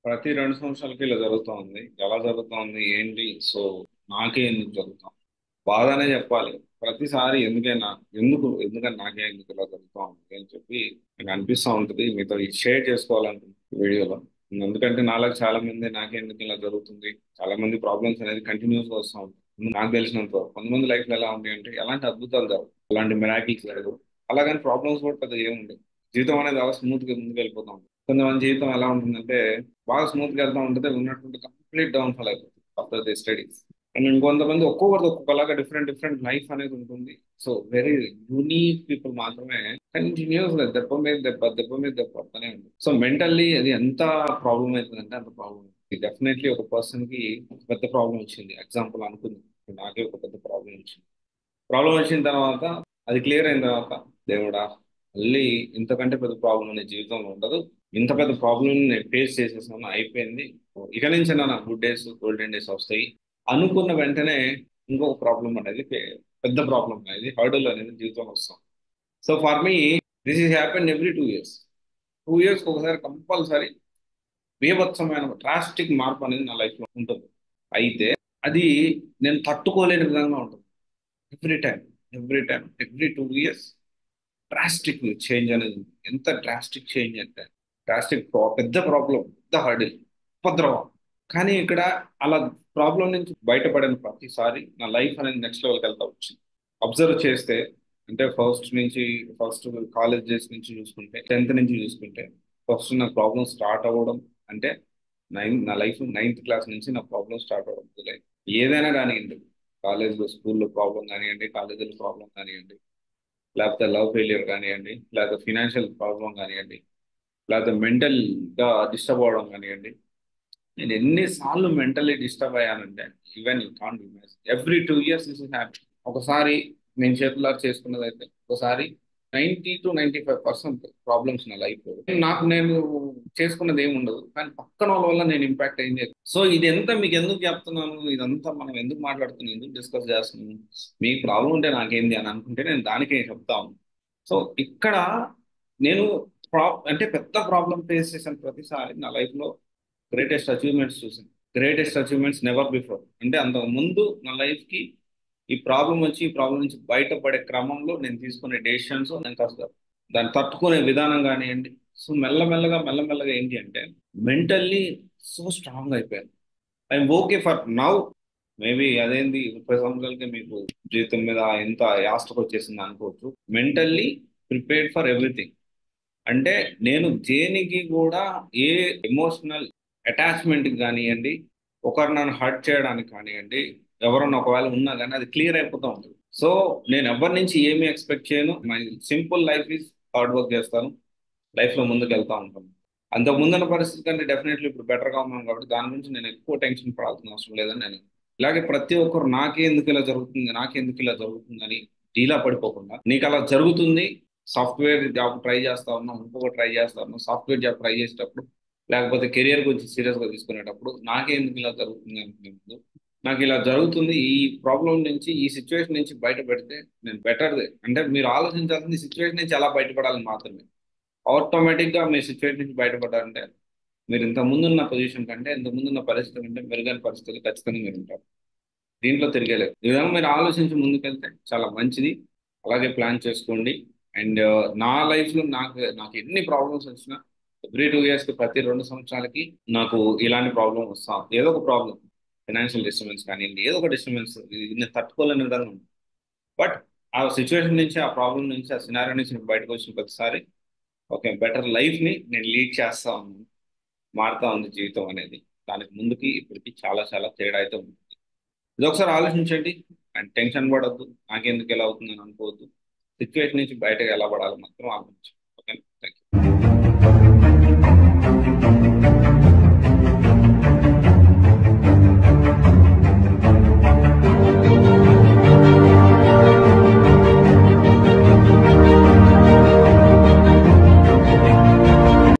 ప్రతి రెండు సంవత్సరాలకి ఇలా జరుగుతూ ఉంది ఎలా జరుగుతూ ఉంది ఏంటి సో నాకే ఎందుకు జరుగుతాం బాధనే చెప్పాలి ప్రతిసారి ఎందుకైనా ఎందుకు ఎందుకని నాకే ఎందుకు ఇలా జరుగుతూ ఉంది అని చెప్పి నాకు అనిపిస్తూ ఉంటుంది మీతో షేర్ చేసుకోవాలనుకుంటున్నాను ఈ వీడియోలో ఎందుకంటే నాలో చాలా మంది నాకే ఎందుకు ఇలా జరుగుతుంది చాలా మంది ప్రాబ్లమ్స్ అనేది కంటిన్యూస్ గా వస్తూ ఉంటాయి నాకు తెలిసినంత వరకు కొంతమంది లైఫ్ లో ఎలా ఉంటాయి అంటే ఎలాంటి అద్భుతాలు జరగవు అలాంటి మిరాకిల్స్ జరగవు అలాగని ప్రాబ్లమ్స్ కూడా పెద్దగా ఏముండవు జీవితం అనేది చాలా స్మూత్ గా ముందుకు వెళ్ళిపోతా ఉంటుంది కొంతమంది జీవితం ఎలా ఉంటుందంటే బాగా స్మూత్ గా వెళ్తా ఉంటుంది ఉన్నటువంటి కంప్లీట్ డౌన్ ఫాల్ అయిపోతుంది ఆఫ్టర్ ది స్టడీస్ అండ్ ఇంకొంతమంది ఒక్కొక్కరిది ఒక్కొక్కలాగా డిఫరెంట్ డిఫరెంట్ లైఫ్ అనేది ఉంటుంది సో వెరీ యూనిక్ పీపుల్ మాత్రమే కంటిన్యూస్ గా దెబ్బ మీద దెబ్బ దెబ్బ మీద దెబ్బ పడుతూనే ఉంటుంది సో మెంటల్లీ అది ఎంత ప్రాబ్లం అవుతుందంటే అంత ప్రాబ్లం డెఫినెట్లీ ఒక పర్సన్ కి ఒక పెద్ద ప్రాబ్లం వచ్చింది ఎగ్జాంపుల్ అనుకుంది నాకే ఒక పెద్ద ప్రాబ్లం వచ్చింది ప్రాబ్లం వచ్చిన తర్వాత అది క్లియర్ అయిన తర్వాత దేవుడా మళ్ళీ ఇంతకంటే పెద్ద ప్రాబ్లం అనే జీవితంలో ఉండదు ఇంత పెద్ద ప్రాబ్లం నేను ఫేస్ చేసేసాను అయిపోయింది ఇక నుంచి నా గుడ్ డేస్ గోల్డెన్ డేస్ వస్తాయి అనుకున్న వెంటనే ఇంకొక ప్రాబ్లం అనేది పె- పెద్ద ప్రాబ్లం అనేది హర్డల్ అనేది జీవితంలో వస్తాం so for me this is happen every two years two years ఒకసారి కంపల్సరీ బీభత్సమైన డ్రాస్టిక్ మార్పు అనేది నా లైఫ్ లో ఉంటుంది అయితే అది నేను తట్టుకోలేని విధంగా ఉంటుంది every time every time every two years drastic change అనేది ఉంది. ఎంత డ్రాస్టిక్ చేంజ్ అంటే డ్రాస్టిక్ పెద్ద ప్రాబ్లం పెద్ద హర్డిల్ ఉపద్రవం కానీ ఇక్కడ అలా ప్రాబ్లం నుంచి బయటపడిన ప్రతిసారి నా లైఫ్ అనేది నెక్స్ట్ లెవెల్కి వెళ్తా వచ్చింది అబ్జర్వ్ చేస్తే అంటే ఫస్ట్ నుంచి ఫస్ట్ కాలేజ్ డేస్ నుంచి చూసుకుంటే టెన్త్ నుంచి చూసుకుంటే ఫస్ట్ నా ప్రాబ్లం స్టార్ట్ అవ్వడం అంటే నైన్త్ నా లైఫ్ నైన్త్ క్లాస్ నుంచి నా ప్రాబ్లం స్టార్ట్ అవ్వడం మొదలైంది ఏదైనా కానివ్వండి కాలేజ్లో స్కూల్లో ప్రాబ్లం కానివ్వండి కాలేజీలో ప్రాబ్లం కానివ్వండి లేకపోతే లవ్ ఫెయిలియర్ కానివ్వండి లేకపోతే ఫినాన్షియల్ ప్రాబ్లం కానివ్వండి లేకపోతే మెంటల్ గా డిస్టర్బ్ అవ్వడం కానివ్వండి నేను ఎన్నిసార్లు మెంటల్లీ డిస్టర్బ్ అయ్యానంటే even you can't imagine every two years this is happy ఒకసారి నేను చేతులా చేసుకున్నది అయితే ఒకసారి ninety to ninety five percent problems నా లైఫ్ నాకు నేను చేసుకున్నది ఏమి ఉండదు కానీ పక్కన వాళ్ళ వల్ల నేను ఇంపాక్ట్ అయింది సో ఇది ఎంత మీకు ఎందుకు చెప్తున్నాను ఇదంతా మనం ఎందుకు మాట్లాడుతున్నాం ఎందుకు డిస్కస్ చేస్తున్నాం మీకు ప్రాబ్లం ఉంటే నాకేంది అని అనుకుంటే నేను దానికే చెప్తాను సో ఇక్కడ నేను ప్రా అంటే పెద్ద ప్రాబ్లం ఫేస్ చేసిన ప్రతిసారి నా లైఫ్ లో గ్రేటెస్ట్ అచీవ్మెంట్స్ చూసాను గ్రేటెస్ట్ అచీవ్మెంట్స్ నెవర్ బిఫోర్ అంటే అంతకు ముందు నా లైఫ్ కి ఈ ప్రాబ్లం వచ్చి ఈ ప్రాబ్లం నుంచి బయటపడే క్రమంలో నేను తీసుకునే డెసిషన్స్ నేను కాస్త దాన్ని తట్టుకునే విధానం కానివ్వండి సో మెల్లమెల్లగా మెల్లమెల్లగా ఏంటి అంటే మెంటల్లీ సో స్ట్రాంగ్ అయిపోయాను I'm okay for now maybe అదేంది ముప్పై సంవత్సరాలకి మీకు జీవితం మీద ఎంత యాస్టకు వచ్చేసింది అనుకోవచ్చు మెంటల్లీ ప్రిపేర్డ్ ఫర్ ఎవ్రీథింగ్ అంటే నేను దేనికి కూడా ఏ ఎమోషనల్ అటాచ్మెంట్ కానివ్వండి ఒకరు నన్ను హర్ట్ చేయడానికి కానివ్వండి ఎవరన్నా ఒకవేళ ఉన్నా కానీ అది క్లియర్ అయిపోతూ ఉంటుంది సో నేను ఎవరి నుంచి ఏమి ఎక్స్పెక్ట్ చేయను my simple life is hard work చేస్తాను లైఫ్లో ముందుకు వెళ్తూ ఉంటాను అంతకు ముందున్న పరిస్థితి కంటే డెఫినెట్లీ ఇప్పుడు బెటర్గా ఉన్నాను కాబట్టి దాని గురించి నేను ఎక్కువ టెన్షన్ పడాల్సిన అవసరం లేదని నేను ఇలాగే ప్రతి ఒక్కరు నాకే ఎందుకు ఇలా జరుగుతుంది నాకెందుకు ఇలా జరుగుతుంది అని డీలా పడిపోకుండా నీకు అలా జరుగుతుంది సాఫ్ట్వేర్ జాబ్ ట్రై చేస్తా ఉన్నాం ఇంకొక ట్రై చేస్తా ఉన్నాం సాఫ్ట్వేర్ జాబ్ ట్రై చేసేటప్పుడు లేకపోతే కెరియర్ గురించి సీరియస్ గా తీసుకునేటప్పుడు నాకే ఎందుకు ఇలా జరుగుతుంది అనుకునే ముందు నాకు ఇలా జరుగుతుంది ఈ ప్రాబ్లం నుంచి ఈ సిచ్యువేషన్ నుంచి బయటపెడితే నేను బెటర్ అంటే మీరు ఆలోచించాల్సింది సిచ్యువేషన్ నుంచి ఎలా బయటపడాలని మాత్రమే ఆటోమేటిక్ గా మీ సిచ్యువేషన్ నుంచి బయటపడాలంటే మీరు ఇంత ముందున్న పొజిషన్ కంటే ఇంత ముందున్న పరిస్థితి కంటే మెరుగైన పరిస్థితులు ఖచ్చితంగా మీరు ఉంటారు దీంట్లో తిరిగేలేదు ఈ విధంగా మీరు ఆలోచించి ముందుకెళ్తే చాలా మంచిది అలాగే ప్లాన్ చేసుకోండి అండ్ నా లైఫ్ లో నాకు నాకు ఎన్ని ప్రాబ్లమ్స్ వచ్చినా ఎవ్రీ టూ ఇయర్స్ కి ప్రతి రెండు సంవత్సరాలకి నాకు ఇలాంటి ప్రాబ్లం వస్తా ఏదో ఒక ప్రాబ్లం ఫైనాన్షియల్ డిస్టర్బెన్స్ కానివ్వండి ఏదో ఒక డిస్టర్బెన్స్ నేను తట్టుకోలేని విధంగా ఉంది బట్ ఆ సిచ్యువేషన్ నుంచి ఆ ప్రాబ్లం నుంచి ఆ సినారియో నుంచి నేను బయటకు వచ్చిన ప్రతిసారి ఓకే బెటర్ లైఫ్ ని నేను లీడ్ చేస్తా ఉన్నాను మారుతా ఉంది జీవితం అనేది దానికి ముందుకి ఇప్పటికి చాలా చాలా తేడా అయితే ఉంటుంది ఇది ఒకసారి ఆలోచించండి అండ్ టెన్షన్ పడద్దు నాకెందుకు ఎలా అవుతుందని అనుకోవద్దు సిచ్యువేషన్ నుంచి బయటకు ఎలా పడాలి మాత్రం ఆలోచించండి ఓకే థ్యాంక్ యూ